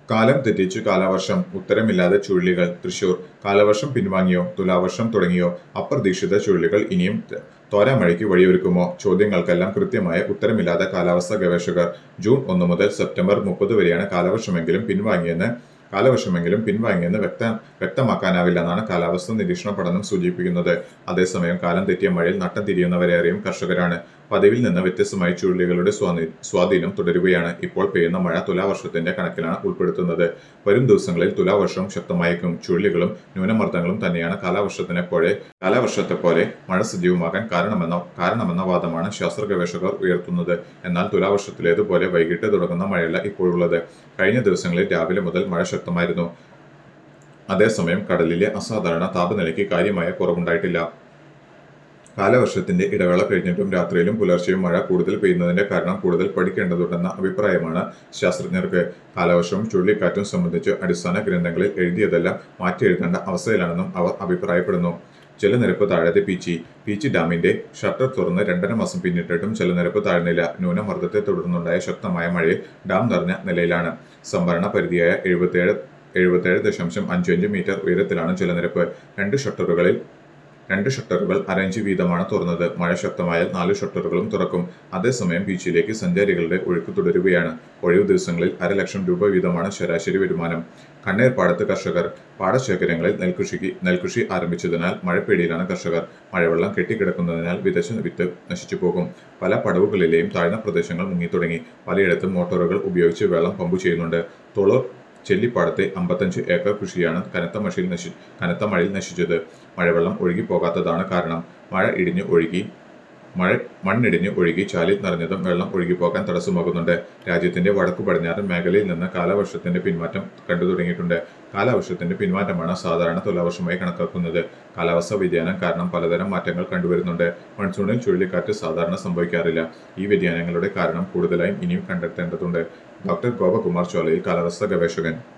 കാലം തെറ്റിച്ചു കാലവർഷം ഉത്തരമില്ലാതെ ചുഴലികൾ തൃശൂർ കാലവർഷം പിൻവാങ്ങിയോ തുലാവർഷം തുടങ്ങിയോ അപ്രതീക്ഷിത ചുഴലികൾ ഇനിയും ത- തോരാമഴയ്ക്ക് വഴിയൊരുക്കുമോ ചോദ്യങ്ങൾക്കെല്ലാം കൃത്യമായ ഉത്തരമില്ലാതെ കാലാവസ്ഥാ ഗവേഷകർ ജൂൺ ഒന്ന് മുതൽ സെപ്റ്റംബർ മുപ്പത് വരെയാണ് കാലവർഷമെങ്കിലും പിൻവാങ്ങിയെന്ന് കാലവർഷമെങ്കിലും പിൻവാങ്ങിയെന്ന് വ്യക്ത വ്യക്തമാക്കാനാവില്ലെന്നാണ് കാലാവസ്ഥാ നിരീക്ഷണ പഠനം സൂചിപ്പിക്കുന്നത് അതേസമയം കാലം തെറ്റിയ മഴയിൽ നട്ടം തിരിയുന്നവരേറെയും കർഷകരാണ് പതിവിൽ നിന്ന് വ്യത്യസ്തമായി ചുഴലികളുടെ സ്വാധീ- സ്വാധീനം തുടരുകയാണ് ഇപ്പോൾ പെയ്യുന്ന മഴ തുലാവർഷത്തിന്റെ കണക്കിലാണ് ഉൾപ്പെടുത്തുന്നത് വരും ദിവസങ്ങളിൽ തുലാവർഷവും ശക്തമായേക്കും ചുഴലികളും ന്യൂനമർദ്ദങ്ങളും തന്നെയാണ് കാലവർഷത്തിനെ പോലെ കാലവർഷത്തെ പോലെ മഴ സജീവമാകാൻ കാരണമെന്ന കാരണമെന്ന വാദമാണ് ശാസ്ത്ര ഗവേഷകർ ഉയർത്തുന്നത് എന്നാൽ തുലാവർഷത്തിലേതുപോലെ വൈകിട്ട് തുടങ്ങുന്ന മഴയല്ല ഇപ്പോഴുള്ളത് കഴിഞ്ഞ ദിവസങ്ങളിൽ രാവിലെ മുതൽ മഴ ശക്തമായിരുന്നു അതേസമയം കടലിലെ അസാധാരണ താപനിലയ്ക്ക് കാര്യമായ കുറവുണ്ടായിട്ടില്ല കാലവർഷത്തിന്റെ ഇടവേള കഴിഞ്ഞിട്ടും രാത്രിയിലും പുലർച്ചെയും മഴ കൂടുതൽ പെയ്യുന്നതിന്റെ കാരണം കൂടുതൽ പഠിക്കേണ്ടതുണ്ടെന്ന അഭിപ്രായമാണ് ശാസ്ത്രജ്ഞർക്ക് കാലവർഷവും ചുഴലിക്കാറ്റും സംബന്ധിച്ച് അടിസ്ഥാന ഗ്രന്ഥങ്ങളിൽ എഴുതിയതെല്ലാം മാറ്റി എഴുതേണ്ട അവസ്ഥയിലാണെന്നും അവർ അഭിപ്രായപ്പെടുന്നു ജലനിരപ്പ് താഴത്തെ പീച്ചി പീച്ചി ഡാമിന്റെ ഷട്ടർ തുറന്ന് രണ്ടര മാസം പിന്നിട്ടിട്ടും ജലനിരപ്പ് താഴ്ന്നില്ല ന്യൂനമർദ്ദത്തെ തുടർന്നുണ്ടായ ശക്തമായ മഴയിൽ ഡാം നിറഞ്ഞ നിലയിലാണ് സംഭരണ പരിധിയായ എഴുപത്തിയേഴ് എഴുപത്തിയേഴ് ദശാംശം അഞ്ച് അഞ്ച് മീറ്റർ ഉയരത്തിലാണ് ജലനിരപ്പ് രണ്ട് ഷട്ടറുകളിൽ രണ്ട് ഷട്ടറുകൾ അരഞ്ച് വീതമാണ് തുറന്നത് മഴ ശക്തമായാൽ നാല് ഷട്ടറുകളും തുറക്കും അതേസമയം ബീച്ചിലേക്ക് സഞ്ചാരികളുടെ ഒഴുക്ക് തുടരുകയാണ് ഒഴിവു ദിവസങ്ങളിൽ അരലക്ഷം രൂപ വീതമാണ് ശരാശരി വരുമാനം കണ്ണേർപ്പാടത്ത് കർഷകർ പാടശേഖരങ്ങളിൽ നെൽകൃഷിക്ക് നെൽകൃഷി ആരംഭിച്ചതിനാൽ മഴപ്പേടിയിലാണ് കർഷകർ മഴവെള്ളം കെട്ടിക്കിടക്കുന്നതിനാൽ വിതച്ച വിത്ത് നശിച്ചു പോകും പല പടവുകളിലെയും താഴ്ന്ന പ്രദേശങ്ങൾ മുങ്ങിത്തുടങ്ങി പലയിടത്തും മോട്ടോറുകൾ ഉപയോഗിച്ച് വെള്ളം പമ്പ് ചെയ്യുന്നുണ്ട് തുളൂർ ചെല്ലിപ്പാടത്തെ അമ്പത്തഞ്ച് ഏക്കർ കൃഷിയാണ് കനത്ത മഴയിൽ നശി കനത്ത മഴയിൽ നശിച്ചത് മഴവെള്ളം ഒഴുകി പോകാത്തതാണ് കാരണം മഴ ഇടിഞ്ഞ് ഒഴുകി മഴ മണ്ണിടിഞ്ഞ് ഒഴുകി ചാലിൽ നിറഞ്ഞതും വെള്ളം ഒഴുകിപ്പോകാൻ തടസ്സമാകുന്നുണ്ട് രാജ്യത്തിന്റെ വടക്കു പടിഞ്ഞാറൻ മേഖലയിൽ നിന്ന് കാലവർഷത്തിന്റെ പിന്മാറ്റം കണ്ടു തുടങ്ങിയിട്ടുണ്ട് കാലവർഷത്തിന്റെ പിന്മാറ്റമാണ് സാധാരണ തുലാവർഷമായി കണക്കാക്കുന്നത് കാലാവസ്ഥാ വ്യതിയാനം കാരണം പലതരം മാറ്റങ്ങൾ കണ്ടുവരുന്നുണ്ട് മൺസൂണിൽ ചുഴലിക്കാറ്റ് സാധാരണ സംഭവിക്കാറില്ല ഈ വ്യതിയാനങ്ങളുടെ കാരണം കൂടുതലായും ഇനിയും കണ്ടെത്തേണ്ടതുണ്ട് ഡോക്ടർ ഗോപകുമാർ ചോലയിൽ കാലാവസ്ഥാ ഗവേഷകൻ